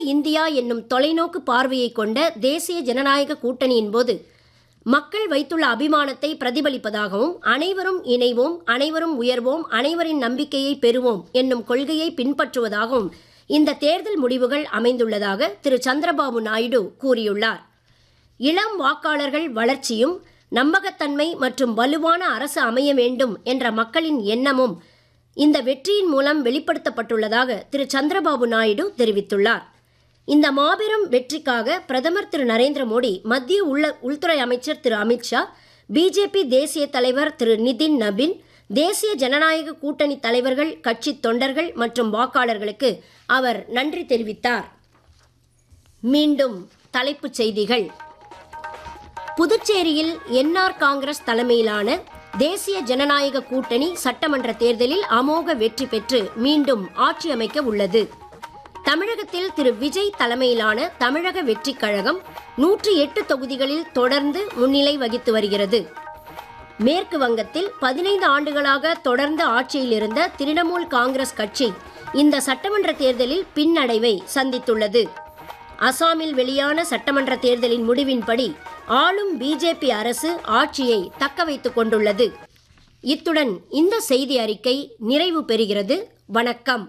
India என்னும் தொலைநோக்கு பார்வையை கொண்ட தேசிய ஜனநாயக கூட்டணியின் போது மக்கள் வைத்துள்ள அபிமானத்தை பிரதிபலிப்பதாகவும் அனைவரும் இணைவோம் அனைவரும் உயர்வோம் அனைவரின் நம்பிக்கையை பெறுவோம் என்னும் கொள்கையை பின்பற்றுவதாகவும் இந்த தேர்தல் முடிவுகள் அமைந்துள்ளதாக திரு சந்திரபாபு நாயுடு கூறியுள்ளார் இளம் வாக்காளர்கள் வளர்ச்சியும் நம்பகத்தன்மை மற்றும் வலுவான அரசு அமைய வேண்டும் என்ற மக்களின் எண்ணமும் இந்த வெற்றியின் மூலம் வெளிப்படுத்தப்பட்டுள்ளதாக திரு சந்திரபாபு நாயுடு தெரிவித்துள்ளார் இந்த மாபெரும் வெற்றிக்காக பிரதமர் திரு நரேந்திர மோடி மத்திய உள்ள உள்துறை அமைச்சர் திரு அமித்ஷா பிஜேபி தேசிய தலைவர் திரு நிதின் நபின் தேசிய ஜனநாயக கூட்டணி தலைவர்கள் கட்சி தொண்டர்கள் மற்றும் வாக்காளர்களுக்கு அவர் நன்றி தெரிவித்தார் மீண்டும் தலைப்புச் செய்திகள் புதுச்சேரியில் என்ஆர் காங்கிரஸ் தலைமையிலான தேசிய ஜனநாயக கூட்டணி சட்டமன்ற தேர்தலில் அமோக வெற்றி பெற்று மீண்டும் ஆட்சி அமைக்க உள்ளது தமிழகத்தில் திரு விஜய் தலைமையிலான தமிழக வெற்றிக் கழகம் நூற்றி எட்டு தொகுதிகளில் தொடர்ந்து முன்னிலை வகித்து வருகிறது மேற்கு வங்கத்தில் பதினைந்து ஆண்டுகளாக தொடர்ந்து ஆட்சியில் இருந்த திரிணாமுல் காங்கிரஸ் கட்சி இந்த சட்டமன்ற தேர்தலில் பின்னடைவை சந்தித்துள்ளது அசாமில் வெளியான சட்டமன்ற தேர்தலின் முடிவின்படி ஆளும் பிஜேபி அரசு ஆட்சியை தக்க வைத்துக் கொண்டுள்ளது இத்துடன் இந்த செய்தி அறிக்கை நிறைவு பெறுகிறது வணக்கம்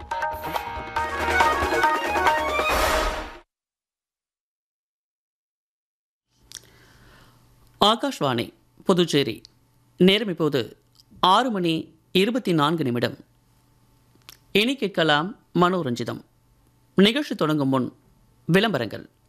ஆகாஷ்வாணி புதுச்சேரி நேரம் இப்போது ஆறு மணி இருபத்தி நான்கு நிமிடம் இனி கேட்கலாம் மனோரஞ்சிதம் நிகழ்ச்சி தொடங்கும் முன் விளம்பரங்கள்